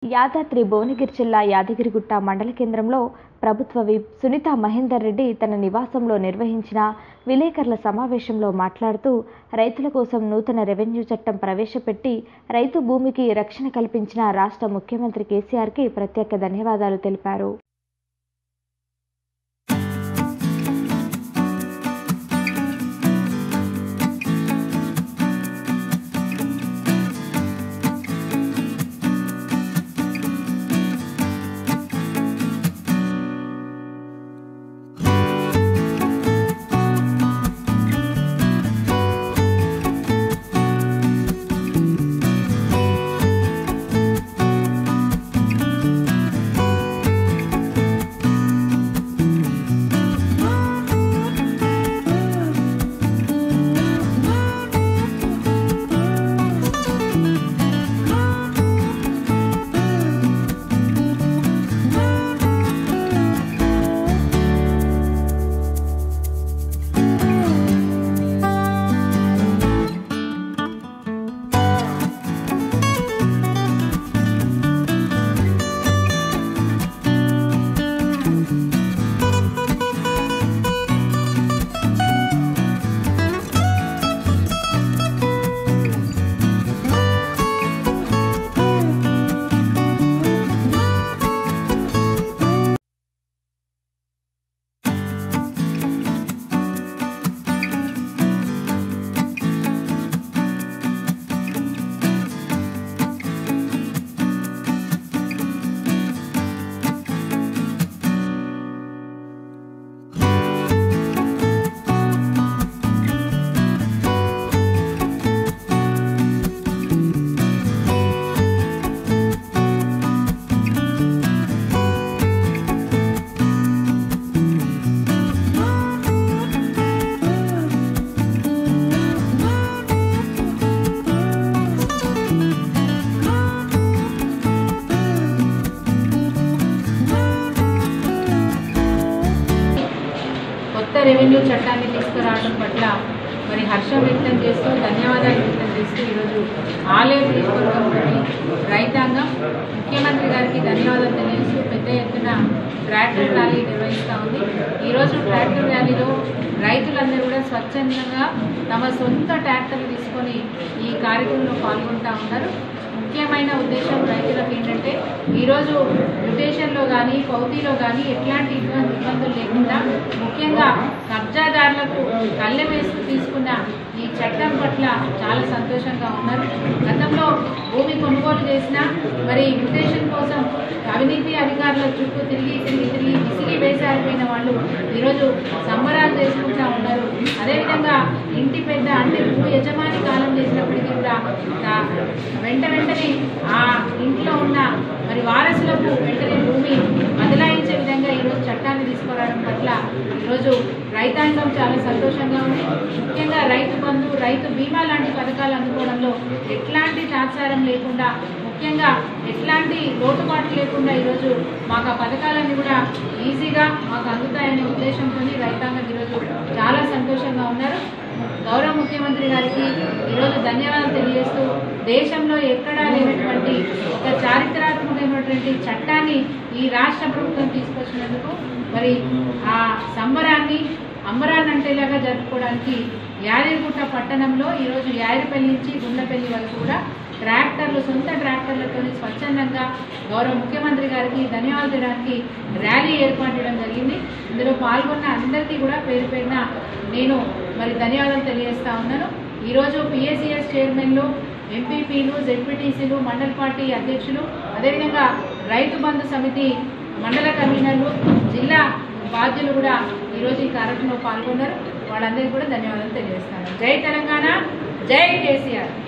యాదాద్రి భువనగిరి జిల్లా యాదగిరిగుట్ట మండల కేంద్రంలో ప్రభుత్వ విప్ సునీత మహేందర్ రెడ్డి తన నివాసంలో నిర్వహించిన విలేకరుల సమావేశంలో మాట్లాడుతూ రైతుల కోసం నూతన రెవెన్యూ చట్టం ప్రవేశపెట్టి రైతు భూమికి రక్షణ కల్పించిన రాష్ట్ర ముఖ్యమంత్రి కేసీఆర్కి ప్రత్యేక ధన్యవాదాలు తెలిపారు కొత్త రెవెన్యూ చట్టాన్ని తీసుకురావడం పట్ల మరి హర్షం వ్యక్తం చేస్తూ ధన్యవాదాలు వ్యక్తం చేస్తూ ఈరోజు ఆలయం నియోజకవర్గంలోని రైతాంగం ముఖ్యమంత్రి గారికి ధన్యవాదాలు తెలియజేస్తూ పెద్ద ఎత్తున ట్రాక్టర్ ర్యాలీ నిర్వహిస్తూ ఉంది ఈరోజు ట్రాక్టర్ ర్యాలీలో రైతులందరూ కూడా స్వచ్ఛందంగా తమ సొంత ట్రాక్టర్లు తీసుకొని ఈ కార్యక్రమంలో పాల్గొంటూ ఉన్నారు ముఖ్యమైన ఉద్దేశం రైతులకు ఏంటంటే ఈరోజు మ్యుటేషన్లో కానీ పౌతీలో కానీ ఎట్లాంటి ఇబ్బంది ఇబ్బందులు లేకుండా ముఖ్యంగా కబ్జాదారులకు కళ్ళె వేస్తూ తీసుకున్న ఈ చట్టం పట్ల చాలా సంతోషంగా ఉన్నారు గతంలో భూమి కొనుగోలు చేసిన మరి మ్యుటేషన్ కోసం అవినీతి అధికారుల చుట్టూ తిరిగి తిరిగి తిరిగి విసిగి వేసారిపోయిన వాళ్ళు ఈరోజు సంబరాలు చేసుకుంటా ఉన్నారు అదేవిధంగా ఇంటి పెద్ద అంటే భూ యజమాని కాలం చేసినప్పటికీ కూడా ఆ వెంట వెంటనే ఆ ఇంట్లో ఉన్న మరి వారసులకు వెంటనే భూమి బదలాయించే విధంగా ఈరోజు చట్టాన్ని తీసుకురావడం పట్ల ఈరోజు రైతాంగం చాలా సంతోషంగా ఉంది ముఖ్యంగా రైతు బంధు రైతు బీమా లాంటి పథకాలు అందుకోవడంలో ఎట్లాంటి తాత్సారం లేకుండా ముఖ్యంగా ఎట్లాంటి లోటుపాటు లేకుండా ఈరోజు మాకు ఆ పథకాలన్నీ కూడా ఈజీగా మాకు అందుతాయనే ఉద్దేశంతో రైతాంగం ఈరోజు చాలా సంతోషంగా ఉన్నారు గౌరవ ముఖ్యమంత్రి గారికి ఈరోజు ధన్యవాదాలు తెలియజేస్తూ దేశంలో ఎక్కడా లేనటువంటి ఒక చారిత్రాత్మకమైనటువంటి చట్టాన్ని ఈ రాష్ట్ర ప్రభుత్వం తీసుకొచ్చినందుకు మరి ఆ సంబరాన్ని అంబరాన్ని అంటేలాగా జరుపుకోవడానికి యాదగిరిగుట్ట పట్టణంలో ఈరోజు యాదరిపల్లి నుంచి గుండ్లపల్లి వరకు కూడా ట్రాక్టర్లు సొంత ట్రాక్టర్లతో స్వచ్ఛందంగా గౌరవ ముఖ్యమంత్రి గారికి ధన్యవాదాలు చేయడానికి ర్యాలీ ఏర్పాటు చేయడం జరిగింది ఇందులో పాల్గొన్న అందరికీ కూడా పేరు పేరున నేను మరి ధన్యవాదాలు తెలియజేస్తా ఉన్నాను ఈరోజు పిఎస్సిఎస్ చైర్మన్లు ఎంపీపీలు జెడ్పీటీసీలు మండల పార్టీ అధ్యక్షులు అదేవిధంగా రైతు బంధు సమితి మండల కన్వీనర్లు జిల్లా బాధ్యులు కూడా ఈరోజు ఈ కార్యక్రమంలో పాల్గొన్నారు వాళ్ళందరికీ కూడా ధన్యవాదాలు తెలియజేస్తాను జై తెలంగాణ జై కేసీఆర్